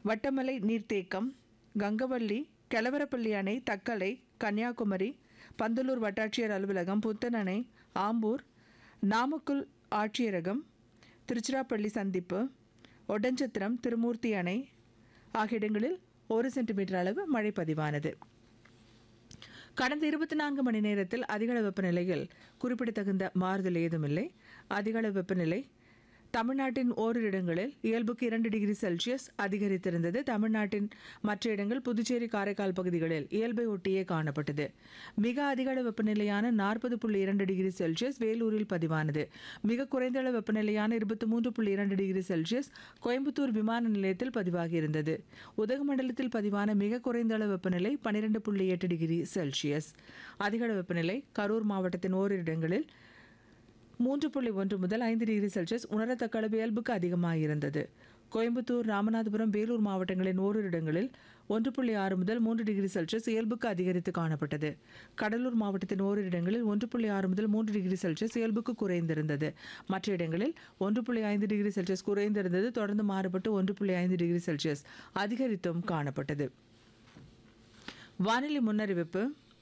வட்டமலை நீர்த்தேக்கம் கங்கவள்ளி கெலவரப்பள்ளி அணை தக்கலை கன்னியாகுமரி பந்தலூர் வட்டாட்சியர் அலுவலகம் புத்தன் அணை ஆம்பூர் நாமக்கல் ஆட்சியரகம் திருச்சிராப்பள்ளி சந்திப்பு ஒட்டஞ்சத்திரம் திருமூர்த்தி அணை ஆகிய இடங்களில் ஒரு சென்டிமீட்டர் அளவு மழை பதிவானது கடந்த இருபத்தி நான்கு மணி நேரத்தில் அதிகளவு வெப்பநிலையில் குறிப்பிடத்தகுந்த மாறுதல் ஏதுமில்லை அதிகளவு வெப்பநிலை தமிழ்நாட்டின் ஓரிரு இடங்களில் இயல்புக்கு இரண்டு டிகிரி செல்சியஸ் அதிகரித்திருந்தது தமிழ்நாட்டின் மற்ற இடங்கள் புதுச்சேரி காரைக்கால் பகுதிகளில் இயல்பை ஒட்டியே காணப்பட்டது மிக அதிகளவு வெப்பநிலையான நாற்பது புள்ளி இரண்டு டிகிரி செல்சியஸ் வேலூரில் பதிவானது மிக குறைந்த அளவு வெப்பநிலையான இருபத்தி மூன்று புள்ளி இரண்டு டிகிரி செல்சியஸ் கோயம்புத்தூர் விமான நிலையத்தில் பதிவாகியிருந்தது உதகமண்டலத்தில் பதிவான மிக குறைந்த அளவு வெப்பநிலை பன்னிரெண்டு புள்ளி எட்டு டிகிரி செல்சியஸ் அதிகளவு வெப்பநிலை கரூர் மாவட்டத்தின் ஓரிரு இடங்களில் மூன்று புள்ளி ஒன்று முதல் ஐந்து டிகிரி செல்சியஸ் உணரத்தக்க அளவு இயல்புக்கு அதிகமாக இருந்தது கோயம்புத்தூர் ராமநாதபுரம் வேலூர் மாவட்டங்களின் ஓரிரு இடங்களில் ஒன்று புள்ளி ஆறு முதல் மூன்று டிகிரி செல்சியஸ் இயல்புக்கு அதிகரித்து காணப்பட்டது கடலூர் மாவட்டத்தின் ஓரிரு இடங்களில் ஒன்று புள்ளி ஆறு முதல் மூன்று டிகிரி செல்சியஸ் இயல்புக்கு குறைந்திருந்தது மற்ற இடங்களில் ஒன்று புள்ளி ஐந்து டிகிரி செல்சியஸ் குறைந்திருந்தது தொடர்ந்து மாறுபட்டு ஒன்று புள்ளி ஐந்து டிகிரி செல்சியஸ் அதிகரித்தும் காணப்பட்டது வானிலை முன்னறிவிப்பு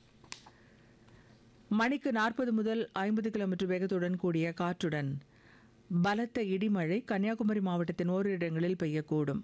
மணிக்கு நாற்பது முதல் ஐம்பது கிலோமீட்டர் வேகத்துடன் கூடிய காற்றுடன் பலத்த இடிமழை கன்னியாகுமரி மாவட்டத்தின் ஓரிரு இடங்களில் பெய்யக்கூடும்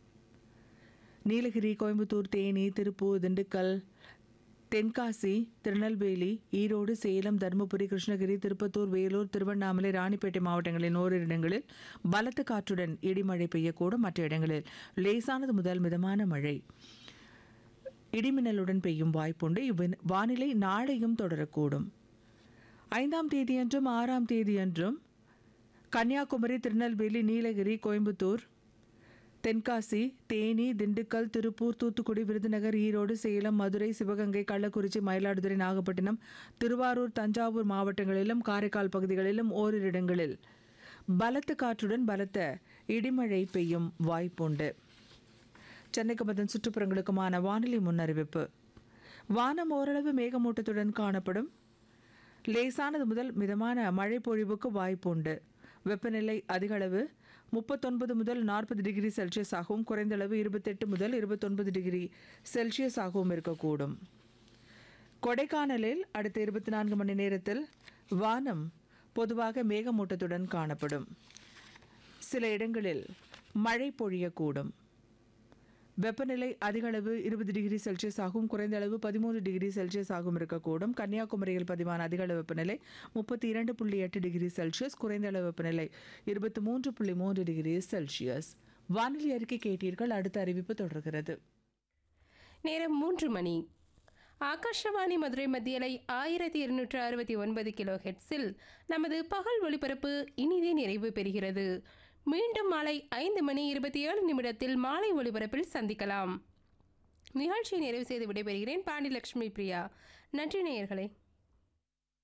நீலகிரி கோயம்புத்தூர் தேனி திருப்பூர் திண்டுக்கல் தென்காசி திருநெல்வேலி ஈரோடு சேலம் தருமபுரி கிருஷ்ணகிரி திருப்பத்தூர் வேலூர் திருவண்ணாமலை ராணிப்பேட்டை மாவட்டங்களின் ஓரிரு இடங்களில் பலத்த காற்றுடன் இடிமழை பெய்யக்கூடும் மற்ற இடங்களில் லேசானது முதல் மிதமான மழை இடிமின்னலுடன் பெய்யும் வாய்ப்புண்டு இவ்வின் வானிலை நாளையும் தொடரக்கூடும் ஐந்தாம் தேதியன்றும் ஆறாம் தேதியன்றும் கன்னியாகுமரி திருநெல்வேலி நீலகிரி கோயம்புத்தூர் தென்காசி தேனி திண்டுக்கல் திருப்பூர் தூத்துக்குடி விருதுநகர் ஈரோடு சேலம் மதுரை சிவகங்கை கள்ளக்குறிச்சி மயிலாடுதுறை நாகப்பட்டினம் திருவாரூர் தஞ்சாவூர் மாவட்டங்களிலும் காரைக்கால் பகுதிகளிலும் ஓரிரு இடங்களில் பலத்த காற்றுடன் பலத்த இடிமழை பெய்யும் வாய்ப்புண்டு சென்னைக்கு மதன் சுற்றுப்புறங்களுக்குமான வானிலை முன்னறிவிப்பு வானம் ஓரளவு மேகமூட்டத்துடன் காணப்படும் லேசானது முதல் மிதமான மழை பொழிவுக்கு வாய்ப்புண்டு வெப்பநிலை அதிகளவு முப்பத்தொன்பது முதல் நாற்பது டிகிரி செல்சியஸ் ஆகவும் குறைந்தளவு இருபத்தெட்டு முதல் இருபத்தொன்பது டிகிரி செல்சியஸ் ஆகவும் இருக்கக்கூடும் கொடைக்கானலில் அடுத்த இருபத்தி நான்கு மணி நேரத்தில் வானம் பொதுவாக மேகமூட்டத்துடன் காணப்படும் சில இடங்களில் மழை பொழியக்கூடும் வெப்பநிலை அதிக அளவு இருபது டிகிரி செல்சியஸ் ஆகும் குறைந்த அளவு பதிமூன்று டிகிரி செல்சியஸ் ஆகும் இருக்கக்கூடும் கன்னியாகுமரியில் பதிவான அதிக அளவு வெப்பநிலை முப்பத்தி இரண்டு புள்ளி எட்டு டிகிரி செல்சியஸ் குறைந்த அளவு வெப்பநிலை இருபத்தி மூன்று புள்ளி மூன்று டிகிரி செல்சியஸ் வானிலை அறிக்கை கேட்டீர்கள் அடுத்த அறிவிப்பு தொடர்கிறது நேரம் மூன்று மணி ஆகாஷவாணி மதுரை மத்தியலை ஆயிரத்தி இருநூற்று அறுபத்தி ஒன்பது கிலோ ஹெட்ஸில் நமது பகல் ஒளிபரப்பு இனிதே நிறைவு பெறுகிறது மீண்டும் மாலை ஐந்து மணி இருபத்தி ஏழு நிமிடத்தில் மாலை ஒளிபரப்பில் சந்திக்கலாம் நிகழ்ச்சியை நிறைவு செய்து விடைபெறுகிறேன் பாண்டிலட்சுமி பிரியா நன்றி நேயர்களே